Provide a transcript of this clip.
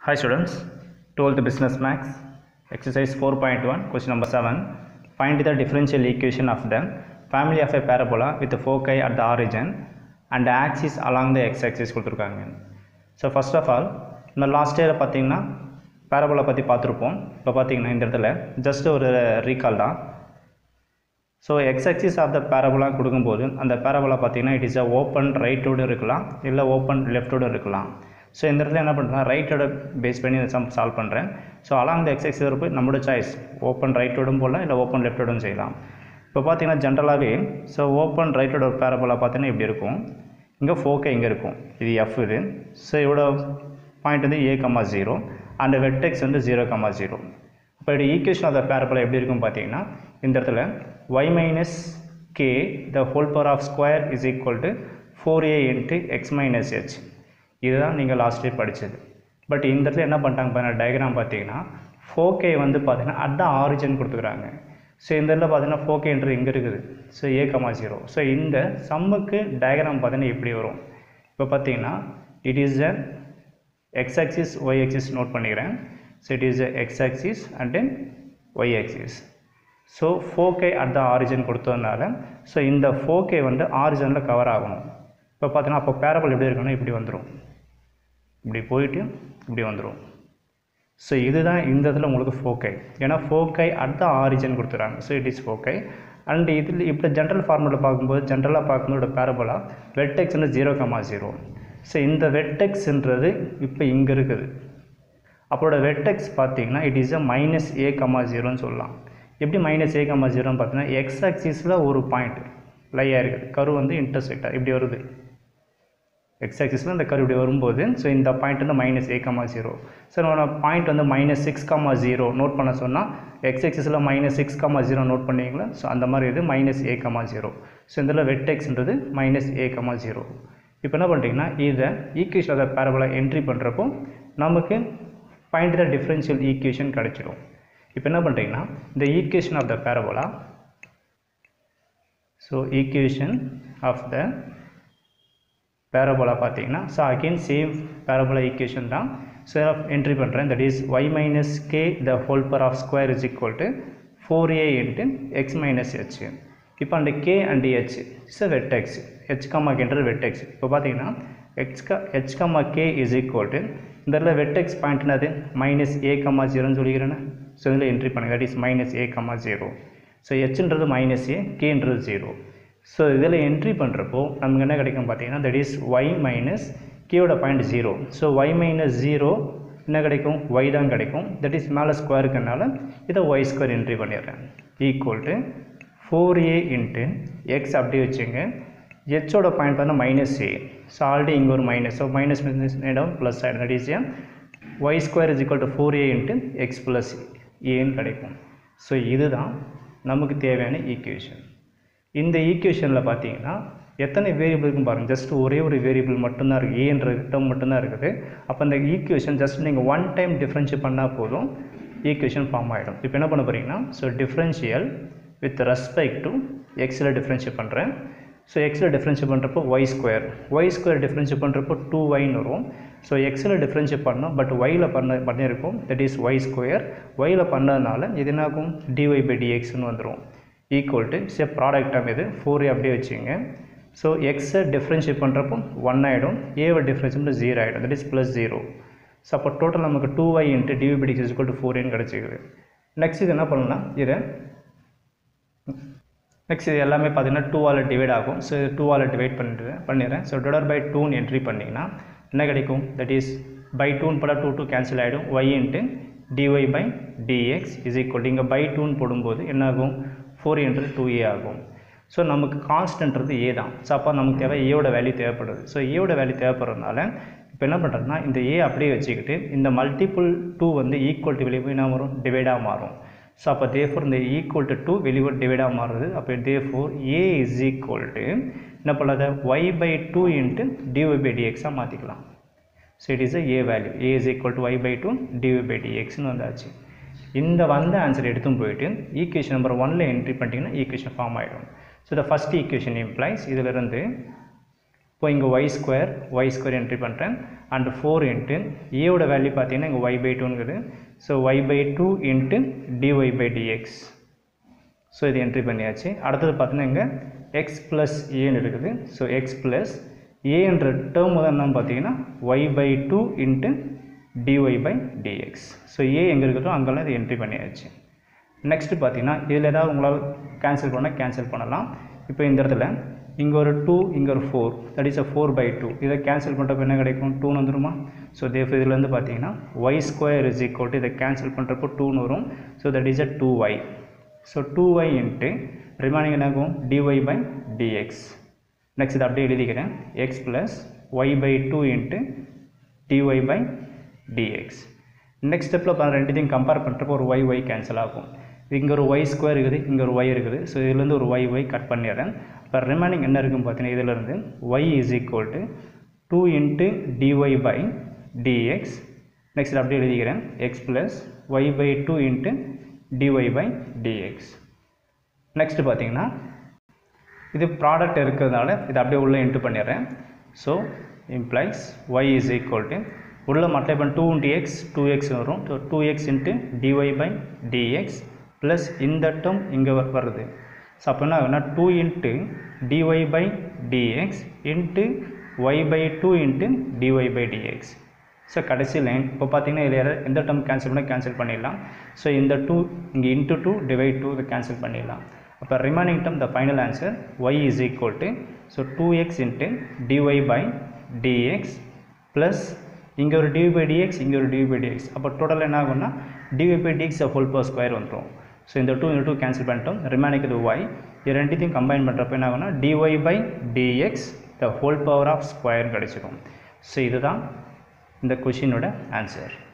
Hi students, 12th Business Max, exercise 4.1, question number 7. Find the differential equation of the family of a parabola with foci at the origin and axis along the x-axis கொடுத்துருக்காங்க so first of all இந்த last இயரில் பார்த்தீங்கன்னா parabola பற்றி பார்த்துருப்போம் இப்போ பார்த்தீங்கன்னா இந்த இடத்துல ஜஸ்ட் ஒரு ரீகால் தான் so x axis of the parabola கொடுக்கும்போது அந்த பேரபோலா பார்த்தீங்கன்னா இட் இஸ் அ ஓப்பன் ரைட்டோடு இருக்கலாம் இல்லை ஓப்பன் லெஃப்டோடு இருக்கலாம் ஸோ இந்த இடத்துல என்ன பண்ணுறேன் ரைட்டோட பேஸ் பண்ணி இந்த சம் சால்வ் பண்ணுறேன் so along the x axis போய் நம்மளோட சாய்ஸ் ஓப்பன் ரைட்டோடும் போடலாம் இல்லை ஓப்பன் லெஃப்டோடும் செய்யலாம் இப்போ பார்த்தீங்கன்னா ஜென்ரலாகவே ஸோ ஓப்பன் ரைட்டோட பேரபோலா பார்த்தீங்கன்னா இப்படி இருக்கும் இங்கே ஃபோக்கே இங்கே இருக்கும் இது எஃப் இது ஸோ இதோட பாயிண்ட் வந்து a comma zero and vertex வந்து ஜீரோ கம்மா ஜீரோ இப்போ இது ஈக்குவேஷன் ஆஃப் த பேரபோலா எப்படி இருக்கும் பார்த்தீங்கன்னா இந்த இடத்துல y minus k the whole power of square is equal to four a into x minus h இதுதான் நீங்கள் லாஸ்ட் இயர் படித்தது பட் இந்த இடத்துல என்ன பண்ணிட்டாங்க பாருங்கள் டயக்ராம் பார்த்தீங்கன்னா ஃபோகே வந்து பார்த்தீங்கன்னா அட் த ஆரிஜின் கொடுத்துக்கிறாங்க ஸோ இந்த இடத்துல பார்த்தீங்கன்னா ஃபோகேன்றது இங்கே இருக்குது so a comma zero so இந்த சம்முக்கு டயக்ராம் பார்த்தீங்கன்னா இப்படி வரும் இப்போ பார்த்தீங்கன்னா it is a x axis y axis note பண்ணிக்கிறேன் so it is x axis and then y axis so focus at the origin கொடுத்ததுனால ஸோ இந்த ஃபோகே வந்து ஆரிஜினில் கவர் ஆகணும் இப்போ பார்த்தீங்கன்னா அப்போ பேரபல் எப்படி இருக்குன்னா இப்படி வந்துடும் இப்படி போயிட்டு இப்படி வந்துடும் ஸோ இதுதான் இந்த இதில் உங்களுக்கு ஃபோக்கை ஏன்னா ஃபோக்கை அட் த ஆரிஜின் கொடுத்துறாங்க ஸோ இட் இஸ் ஃபோக்கை அண்ட் இதில் இப்போ ஜென்ரல் ஃபார்முலா பார்க்கும்போது ஜென்ரலாக பார்க்கும்போது பேரபோலா வெட்டெக்ஸ் வந்து ஜீரோ கமா ஜீரோ ஸோ இந்த வெட்டெக்ஸ்ன்றது இப்போ இங்கே இருக்குது அப்போட வெட்டெக்ஸ் பார்த்தீங்கன்னா it is a minus a comma ஜீரோன்னு சொல்லலாம் எப்படி மைனஸ் ஏ கமா ஜீரோன்னு பார்த்தீங்கன்னா எக்ஸ் ஆக்சிஸில் ஒரு பாயிண்ட் லையாக இருக்குது கரு வந்து இன்டர்செக்டாக இப்படி வருது எக்ஸ் ஆக்சிஸில் இந்த கரு இப்படி வரும்போது ஸோ இந்த பாயிண்ட் வந்து minus a comma zero so நம்ம பாயிண்ட் வந்து minus six comma zero note பண்ண சொன்னால் எக்ஸ் ஆக்சிஸில் minus six comma zero note பண்ணீங்களா ஸோ அந்த மாதிரி இது minus a comma zero so இதில் வெட்டெக்ஸ்ன்றது மைனஸ் ஏ கமா ஜீரோ இப்போ என்ன பண்ணுறீங்கன்னா இதை ஈக்குவேஷன் ஆஃப் பேரபோலா என்ட்ரி பண்ணுறப்போ நமக்கு ஃபைண்ட் த டிஃப்ரென்ஷியல் ஈக்குவேஷன் கிடச்சிடும் இப்போ என்ன பண்ணுறீங்கன்னா இந்த equation of the parabola so equation of the parabola பார்த்தீங்கன்னா so again same parabola equation தான் ஸோ என்ட்ரி பண்ணுறேன் that is y minus k the whole power of square is equal to four a into x minus h இப்போ அந்த k and h is a vertex h comma கேன்றது vertex இப்போ பார்த்தீங்கன்னா x க h comma k is equal to இந்த இடத்துல vertex பாயிண்ட்னது minus a கம்மா ஜீரோன்னு சொல்லிக்கிறேன்னா ஸோ இதில் என்ட்ரி பண்ணுங்கள் that is minus a comma zero so ஹெச்ன்றது மைனஸ் ஏ கேன்றது ஜீரோ ஸோ இதில் என்ட்ரி பண்ணுறப்போ நமக்கு என்ன கிடைக்கும் பார்த்தீங்கன்னா தட் இஸ் ஒய் மைனஸ் கேயோட point zero so y minus zero என்ன கிடைக்கும் ஒய் தான் கிடைக்கும் தட் இஸ் மேலே ஸ்கொயருக்குனால இதை ஒய் ஸ்கொயர் என்ட்ரி பண்ணிடுறேன் equal to four a into x அப்படி வச்சுங்க ஹெச்சோட பாயிண்ட் பார்த்தா மைனஸ் ஏ ஸோ ஆல்ரெடி இங்கே ஒரு மைனஸ் ஸோ மைனஸ் மைனஸ் இடம் ப்ளஸ் ஆகிடும் that is a y square is equal to four a into x plus ஏன்னு கிடைக்கும் ஸோ இதுதான் நமக்கு தேவையான ஈக்குவேஷன் இந்த ஈக்குவேஷனில் பார்த்தீங்கன்னா எத்தனை வேரியபிள் இருக்குன்னு பாருங்கள் ஜஸ்ட் ஒரே ஒரு வேரியபிள் மட்டும்தான் இருக்குது ஏன்ற டேர்ம் மட்டும்தான் இருக்குது அப்போ அந்த ஈக்குவேஷன் ஜஸ்ட் நீங்கள் ஒன் டைம் டிஃப்ரென்ஷியேட் பண்ணால் போதும் ஈக்குவேஷன் ஃபார்ம் ஆகிடும் இப்போ என்ன பண்ண போகிறீங்கன்னா so differential with respect to எக்ஸில் டிஃப்ரென்ஷியேட் பண்ணுறேன் ஸோ எக்ஸில் டிஃப்ரென்ஷியேட் பண்ணுறப்போ y square y square differentiate பண்ணுறப்போ டூ ஒய்னு வரும் ஸோ எக்ஸில் டிஃப்ரென்ஷியேட் பண்ணோம் பட் ஒயில் பண்ண பண்ணியிருக்கோம் தட் இஸ் ஒய் ஸ்கொயர் ஒயில் பண்ணதுனால இது என்ன ஆகும் டிஒய் பை டிஎக்ஸ்னு வந்துடும் equal to say product term இது ஃபோர் அப்படியே வச்சுங்க ஸோ எக்ஸை டிஃப்ரென்ஷியேட் பண்ணுறப்போ ஒன் ஆகிடும் ஏவை டிஃப்ரென்ஷியேட் ஜீரோ ஆகிடும் that is plus zero so அப்போ டோட்டல் நமக்கு டூ ஒய் இன்ட்டு டிவிபிடி இஸ் ஈக்குவல் டு ஃபோர் ஏன்னு கிடச்சிக்குது நெக்ஸ்ட் இது என்ன பண்ணலாம் இதை நெக்ஸ்ட் இது எல்லாமே பார்த்தீங்கன்னா டூவால் டிவைட் ஆகும் ஸோ இது டூவால் டிவைட் பண்ணிட்டு பண்ணிடுறேன் ஸோ டிவைட் பை டூன்னு என்ட்ரி பண்ணிங்கன்னா என்ன கிடைக்கும் தட் இஸ் பை டூன்னு போட்டால் டூ டூ கேன்சல் ஆகிடும் y into dy by dx is equal இங்கே பை டூன்னு போடும்போது என்ன ஆகும் ஃபோர் என்றது டூ ஏ ஆகும் ஸோ நமக்கு கான்ஸ்டன்ட்றது ஏ தான் ஸோ அப்போ நமக்கு தேவை ஏவோட வேல்யூ தேவைப்படுது ஸோ ஏவோட வேல்யூ தேவைப்படுறதுனால இப்போ என்ன பண்ணுறதுனா இந்த ஏ அப்படியே வச்சுக்கிட்டு இந்த மல்டிபிள் டூ வந்து ஈக்குவல் டு வெளியே என்ன வரும் டிவைடாக மாறும் ஸோ அப்போ தே ஃபோர் இந்த ஈக்குவல் டு டூ வெளியே டிவைடாக மாறுது அப்போ the four a is equal to என்ன பண்ணாத y by two into dy by டிஎக்ஸாக மாற்றிக்கலாம் so it is a value a is equal to y by two dy by டிஎக்ஸ்னு வந்தாச்சு இந்த வந்த ஆன்சர் எடுத்தும் போயிட்டு ஈக்குவேஷன் நம்பர் ஒனில் என்ட்ரி பண்ணிட்டீங்கன்னா ஈக்குவேஷன் ஃபார்ம் ஆகிடும் so the first equation implies இதிலிருந்து இப்போ இங்கே y square y square entry பண்ணுறேன் அண்ட் ஃபோர் இன்ட்டு ஏவோட வேல்யூ பார்த்தீங்கன்னா இங்கே ஒய் பை டூங்குது so y by two into dy by dx so இது என்ட்ரி பண்ணியாச்சு அடுத்தது பார்த்தீங்கன்னா இங்கே எக்ஸ் ப்ளஸ் ஏன்னு இருக்குது ஸோ எக்ஸ் ப்ளஸ் ஏன்ற டேர்ம் தான் என்ன பார்த்தீங்கன்னா y by two into dy by dx so a எங்கே இருக்குதோ அங்கெல்லாம் இது என்ட்ரி பண்ணியாச்சு நெக்ஸ்ட்டு பார்த்தீங்கன்னா இதில் ஏதாவது உங்களால் கேன்சல் பண்ணால் கேன்சல் பண்ணலாம் இப்போ இந்த இடத்துல இங்கே ஒரு டூ இங்கே ஒரு four that is a four by two இதை கேன்சல் பண்ணுறப்ப என்ன கிடைக்கும் டூன்னு வந்துருமா ஸோ தேஃப் இதுலேருந்து பார்த்தீங்கன்னா y square is equal to இதை கேன்சல் பண்ணுறப்போ டூன்னு வரும் so that is a two y so two y into remaining என்ன ஆகும் டிஒய் பை டிஎக்ஸ் நெக்ஸ்ட் இதை அப்படியே எழுதிக்கிறேன் x plus y by two into dy by dx next ஸ்டெப்பில் பாருங்கள் ரெண்டுத்தையும் கம்பேர் பண்ணுறப்போ ஒரு ஒய் ஒய் கேன்சல் ஆகும் இங்கே ஒரு ஒய் ஸ்கொயர் இருக்குது இங்கே ஒரு ஒய் இருக்குது ஸோ இதுலேருந்து ஒரு ஒய் ஒய் கட் பண்ணிடுறேன் இப்போ ரிமைனிங் என்ன இருக்குன்னு பார்த்தீங்கன்னா இதிலேருந்து y is equal to two into dy by dx next அப்படியே எழுதிக்கிறேன் x plus y by two into dy by dx next பார்த்தீங்கன்னா இது ப்ராடக்ட் இருக்கிறதுனால இதை அப்படியே உள்ளே இன்ட்டு பண்ணிடுறேன் so implies y is equal to உள்ள மல்டிப்ளை பண்ண two into x two x வரும் so two x into dy by dx plus இந்த டேர்ம் இங்கே வருது ஸோ அப்போ என்ன ஆகுனா two into dy by dx into y by two into dy by dx so கடைசி லைன் இப்போ பார்த்தீங்கன்னா இதில் யாராவது எந்த டேர்ம் கேன்சல் பண்ணால் கேன்சல் பண்ணிடலாம் ஸோ இந்த டூ இங்கே இன்ட்டு டூ டிவைட் டூ இதை கேன்சல் பண்ணிடலாம் அப்போ remaining term the final answer y is equal to so two x into dy by dx plus இங்கே ஒரு டிவி பை டிஎக்ஸ் இங்கே ஒரு டிவி பை டிஎக்ஸ் அப்போ டோட்டல் என்ன ஆகும்னா dy by dx whole power square வந்துடும் ஸோ இந்த two இந்த டூ கேன்சல் பண்ணிட்டோம் ரிமைனிங் இது ஒய் இது ரெண்டுத்தையும் கம்பைன் பண்ணுறப்ப என்ன ஆகும்னா dy by dx the whole power of square கிடச்சிடும் ஸோ இதுதான் இந்த கொஷினோட ஆன்சர்